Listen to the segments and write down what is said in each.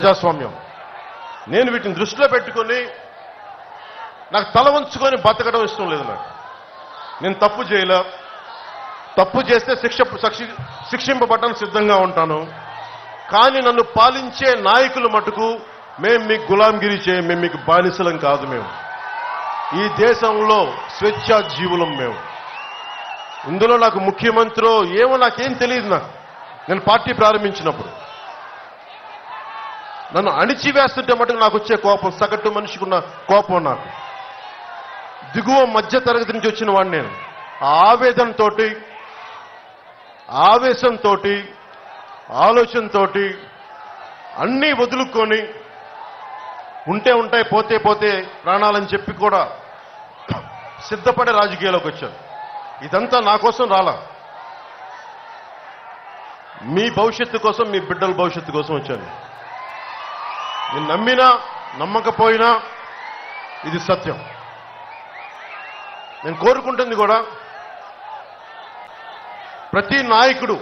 ప్రజాస్వామ్యం నేను వీటిని దృష్టిలో పెట్టుకొని నాకు తల వంచుకొని బతకడం ఇష్టం లేదు నాకు నేను తప్పు చేయలే తప్పు చేస్తే శిక్ష శిక్షి- శిక్షింపబడడానికి సిద్ధంగా ఉంటాను కానీ నన్ను పాలించే నాయకులు మటుకు మేము మీకు గులాంగిరి చేయం మేము మీకు బానిసలం కాదు మేము ఈ దేశంలో స్వేచ్ఛా జీవులం మేము ఇందులో నాకు ముఖ్యమంత్రి ఏమో నాకేం తెలియదు నాకు నేను పార్టీ ప్రారంభించినప్పుడు నన్ను అణిచివేస్తుంటే మటుకు నాకు వచ్చే కోపం సగటు మనిషికి ఉన్న కోపం నాకు దిగువ మధ్య తరగతి నుంచి వచ్చిన వాడిని నేను ఆ ఆవేదనతోటి ఆవేశంతో ఆలోచనతోటి అన్నీ వదులుకొని ఉంటే ఉంటాయి పోతే పోతే ప్రాణాలని చెప్పి కూడా సిద్ధపడే రాజకీయాల్లోకి వచ్చాను ఇదంతా నా కోసం రాలా మీ భవిష్యత్తు కోసం మీ బిడ్డల భవిష్యత్తు కోసం వచ్చాను నేను నమ్మినా నమ్మకపోయినా ఇది సత్యం నేను కోరుకుంటుంది కూడా ప్రతి నాయకుడు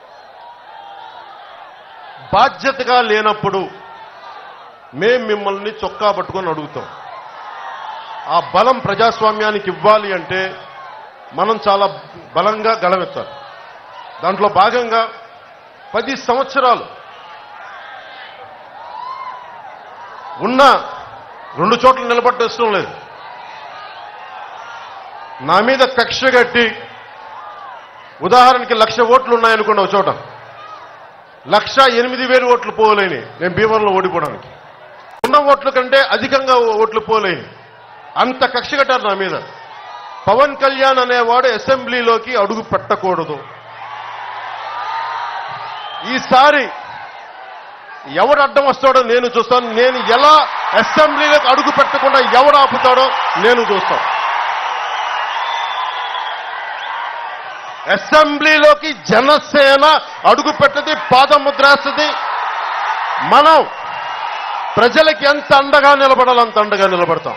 బాధ్యతగా లేనప్పుడు మేం మిమ్మల్ని చొక్కా పట్టుకొని అడుగుతాం ఆ బలం ప్రజాస్వామ్యానికి ఇవ్వాలి అంటే మనం చాలా బలంగా గళమెత్తాలి దాంట్లో భాగంగా పది సంవత్సరాలు ఉన్న రెండు చోట్ల నిలబడ్డ ఇష్టం లేదు నా మీద కక్ష కట్టి ఉదాహరణకి లక్ష ఓట్లు ఉన్నాయనుకోండి ఒక చోట లక్ష ఎనిమిది వేలు ఓట్లు పోలేని నేను భీమవరంలో ఓడిపోవడానికి ఉన్న ఓట్ల కంటే అధికంగా ఓట్లు పోలేని అంత కక్ష కట్టారు నా మీద పవన్ కళ్యాణ్ అనేవాడు అసెంబ్లీలోకి అడుగు పెట్టకూడదు ఈసారి ఎవడు అడ్డం వస్తాడో నేను చూస్తాను నేను ఎలా అసెంబ్లీలోకి అడుగు పెట్టకుండా ఎవడు ఆపుతాడో నేను చూస్తాను అసెంబ్లీలోకి జనసేన అడుగు పెట్టది పాదముద్రేస్తుంది మనం ప్రజలకి ఎంత అండగా నిలబడాలో అంత అండగా నిలబడతాం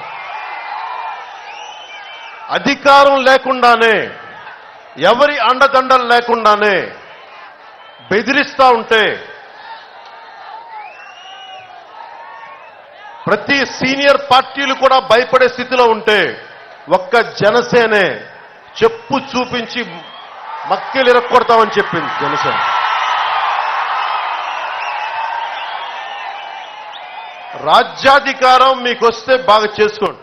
అధికారం లేకుండానే ఎవరి అండదండలు లేకుండానే బెదిరిస్తా ఉంటే ప్రతి సీనియర్ పార్టీలు కూడా భయపడే స్థితిలో ఉంటే ఒక్క జనసేనే చెప్పు చూపించి మక్కెలు ఇరక్కొడతామని చెప్పింది జనసేన రాజ్యాధికారం మీకు వస్తే బాగా చేసుకోండి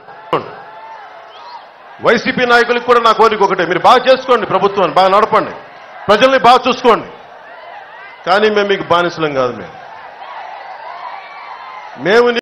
వైసీపీ నాయకులకు కూడా నా కోరిక ఒకటే మీరు బాగా చేసుకోండి ప్రభుత్వాన్ని బాగా నడపండి ప్రజల్ని బాగా చూసుకోండి కానీ మేము మీకు బానిసలం కాదు మేము మేము